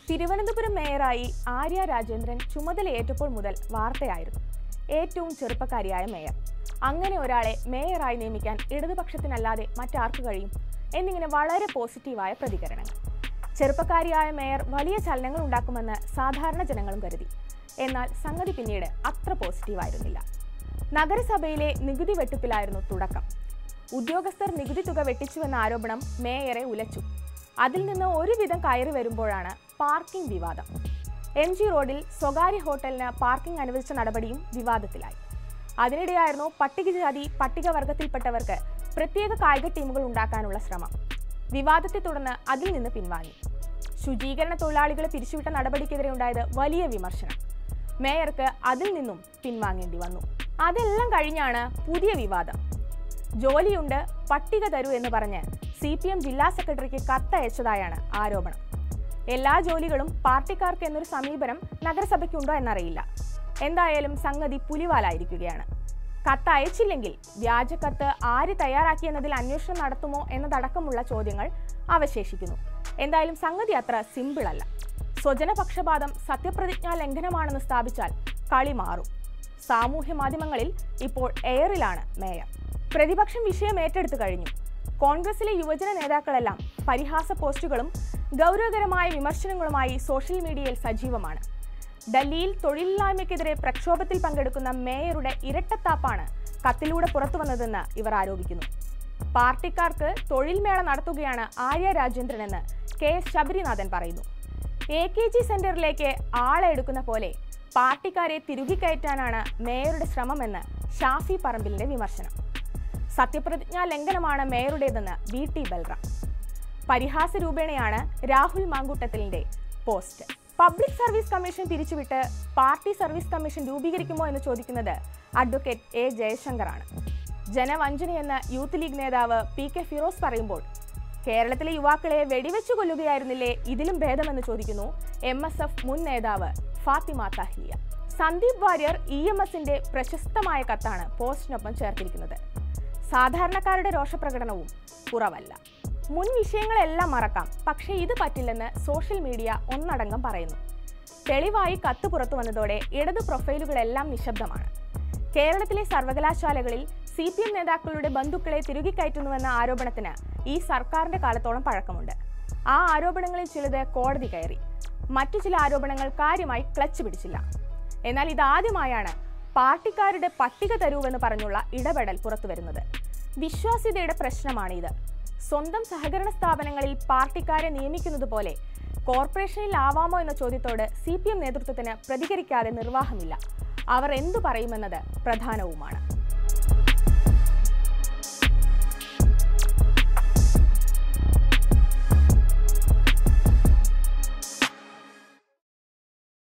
തിരുവനന്തപുരം മേയറായി ആര്യ രാജേന്ദ്രൻ ചുമതലയേറ്റപ്പോൾ മുതൽ വാർത്തയായിരുന്നു ഏറ്റവും ചെറുപ്പക്കാരിയായ മേയർ അങ്ങനെ ഒരാളെ മേയറായി നിയമിക്കാൻ ഇടതുപക്ഷത്തിനല്ലാതെ മറ്റാർക്ക് കഴിയും എന്നിങ്ങനെ വളരെ പോസിറ്റീവായ പ്രതികരണങ്ങൾ ചെറുപ്പക്കാരിയായ മേയർ വലിയ ചലനങ്ങൾ ഉണ്ടാക്കുമെന്ന് സാധാരണ ജനങ്ങളും കരുതി എന്നാൽ സംഗതി പിന്നീട് അത്ര പോസിറ്റീവായിരുന്നില്ല നഗരസഭയിലെ നികുതി വെട്ടിപ്പിലായിരുന്നു തുടക്കം ഉദ്യോഗസ്ഥർ നികുതി തുക വെട്ടിച്ചുവെന്ന ആരോപണം മേയറെ ഉലച്ചു അതിൽ നിന്ന് ഒരുവിധം കയറി വരുമ്പോഴാണ് പാർക്കിംഗ് വിവാദം എം ജി റോഡിൽ സ്വകാര്യ ഹോട്ടലിന് പാർക്കിംഗ് അനുവദിച്ച നടപടിയും വിവാദത്തിലായി അതിനിടെയായിരുന്നു പട്ടികജാതി പട്ടികവർഗത്തിൽപ്പെട്ടവർക്ക് പ്രത്യേക കായിക ടീമുകൾ ഉണ്ടാക്കാനുള്ള ശ്രമം വിവാദത്തെ തുടർന്ന് അതിൽ നിന്ന് പിൻവാങ്ങി ശുചീകരണ തൊഴിലാളികളെ പിരിച്ചുവിട്ട നടപടിക്കെതിരെ ഉണ്ടായത് വലിയ വിമർശനം മേയർക്ക് അതിൽ നിന്നും പിൻവാങ്ങേണ്ടി വന്നു അതെല്ലാം കഴിഞ്ഞാണ് പുതിയ വിവാദം ജോലിയുണ്ട് പട്ടിക തരൂ എന്ന് പറഞ്ഞ് സി പി എം ജില്ലാ സെക്രട്ടറിക്ക് കത്തയച്ചതായാണ് ആരോപണം എല്ലാ ജോലികളും പാർട്ടിക്കാർക്ക് എന്നൊരു സമീപനം നഗരസഭയ്ക്കുണ്ടോ എന്നറിയില്ല എന്തായാലും സംഗതി പുലിവാലായിരിക്കുകയാണ് കത്ത് അയച്ചില്ലെങ്കിൽ വ്യാജക്കത്ത് ആര് തയ്യാറാക്കിയെന്നതിൽ അന്വേഷണം നടത്തുമോ എന്നതടക്കമുള്ള ചോദ്യങ്ങൾ അവശേഷിക്കുന്നു എന്തായാലും സംഗതി അത്ര സിമ്പിൾ അല്ല സ്വജനപക്ഷപാതം സത്യപ്രതിജ്ഞാ ലംഘനമാണെന്ന് സ്ഥാപിച്ചാൽ കളി മാറും സാമൂഹ്യ മാധ്യമങ്ങളിൽ ഇപ്പോൾ എയറിലാണ് മേയർ പ്രതിപക്ഷം വിഷയം ഏറ്റെടുത്തു കഴിഞ്ഞു കോൺഗ്രസിലെ യുവജന നേതാക്കളെല്ലാം പരിഹാസ പോസ്റ്റുകളും ഗൗരവകരമായ വിമർശനങ്ങളുമായി സോഷ്യൽ മീഡിയയിൽ സജീവമാണ് ഡൽഹിയിൽ തൊഴിലില്ലായ്മയ്ക്കെതിരെ പ്രക്ഷോഭത്തിൽ പങ്കെടുക്കുന്ന മേയറുടെ ഇരട്ടത്താപ്പാണ് കത്തിലൂടെ പുറത്തു വന്നതെന്ന് ഇവർ ആരോപിക്കുന്നു പാർട്ടിക്കാർക്ക് തൊഴിൽ മേള നടത്തുകയാണ് ആര്യ രാജേന്ദ്രനെന്ന് കെ എസ് ശബരിനാഥൻ പറയുന്നു എ കെ ജി സെന്ററിലേക്ക് ആളെ എടുക്കുന്ന പോലെ പാർട്ടിക്കാരെ തിരുകിക്കയറ്റാനാണ് മേയറുടെ ശ്രമമെന്ന് ഷാഫി പറമ്പിലിന്റെ വിമർശനം സത്യപ്രതിജ്ഞാ ലംഘനമാണ് മേയറുടേതെന്ന് വി ടി ബൽറാം പരിഹാസ രൂപേണയാണ് രാഹുൽ മാങ്കൂട്ടത്തിലിന്റെ പോസ്റ്റ് പബ്ലിക് സർവീസ് കമ്മീഷൻ പിരിച്ചുവിട്ട് പാർട്ടി സർവീസ് കമ്മീഷൻ രൂപീകരിക്കുമോ എന്ന് ചോദിക്കുന്നത് അഡ്വക്കേറ്റ് എ ജയശങ്കറാണ് ജനവഞ്ചനയെന്ന് യൂത്ത് ലീഗ് നേതാവ് പി കെ ഫിറോസ് പറയുമ്പോൾ കേരളത്തിലെ യുവാക്കളെ വെടിവെച്ചു കൊല്ലുകയായിരുന്നില്ലേ ഇതിലും ഭേദമെന്ന് ചോദിക്കുന്നു എം എസ് എഫ് മുൻ നേതാവ് ഫാത്തിമ തഹ്ലിയ സന്ദീപ് വാര്യർ ഇ എം എസിന്റെ പ്രശസ്തമായ കത്താണ് പോസ്റ്റിനൊപ്പം ചേർത്തിരിക്കുന്നത് സാധാരണക്കാരുടെ രോഷപ്രകടനവും കുറവല്ല മുൻ വിഷയങ്ങളെല്ലാം മറക്കാം പക്ഷേ ഇത് പറ്റില്ലെന്ന് സോഷ്യൽ മീഡിയ ഒന്നടങ്കം പറയുന്നു തെളിവായി കത്ത് പുറത്തു വന്നതോടെ ഇടത് പ്രൊഫൈലുകളെല്ലാം നിശബ്ദമാണ് കേരളത്തിലെ സർവകലാശാലകളിൽ സി പി എം നേതാക്കളുടെ ബന്ധുക്കളെ തിരുകിക്കയറ്റുന്നുവെന്ന ആരോപണത്തിന് ഈ സർക്കാരിന്റെ കാലത്തോളം പഴക്കമുണ്ട് ആ ആരോപണങ്ങളിൽ ചിലത് കോടതി കയറി മറ്റു ചില ആരോപണങ്ങൾ കാര്യമായി ക്ലച്ച് പിടിച്ചില്ല എന്നാൽ ഇതാദ്യമായാണ് പാർട്ടിക്കാരുടെ പട്ടിക തരൂവെന്ന് പറഞ്ഞുള്ള ഇടപെടൽ പുറത്തുവരുന്നത് വിശ്വാസ്യതയുടെ പ്രശ്നമാണിത് സ്വന്തം സഹകരണ സ്ഥാപനങ്ങളിൽ പാർട്ടിക്കാരെ നിയമിക്കുന്നത് പോലെ കോർപ്പറേഷനിൽ ആവാമോ എന്ന ചോദ്യത്തോട് സി പി എം നേതൃത്വത്തിന് പ്രതികരിക്കാതെ നിർവാഹമില്ല അവർ എന്തു പറയുമെന്നത് പ്രധാനവുമാണ്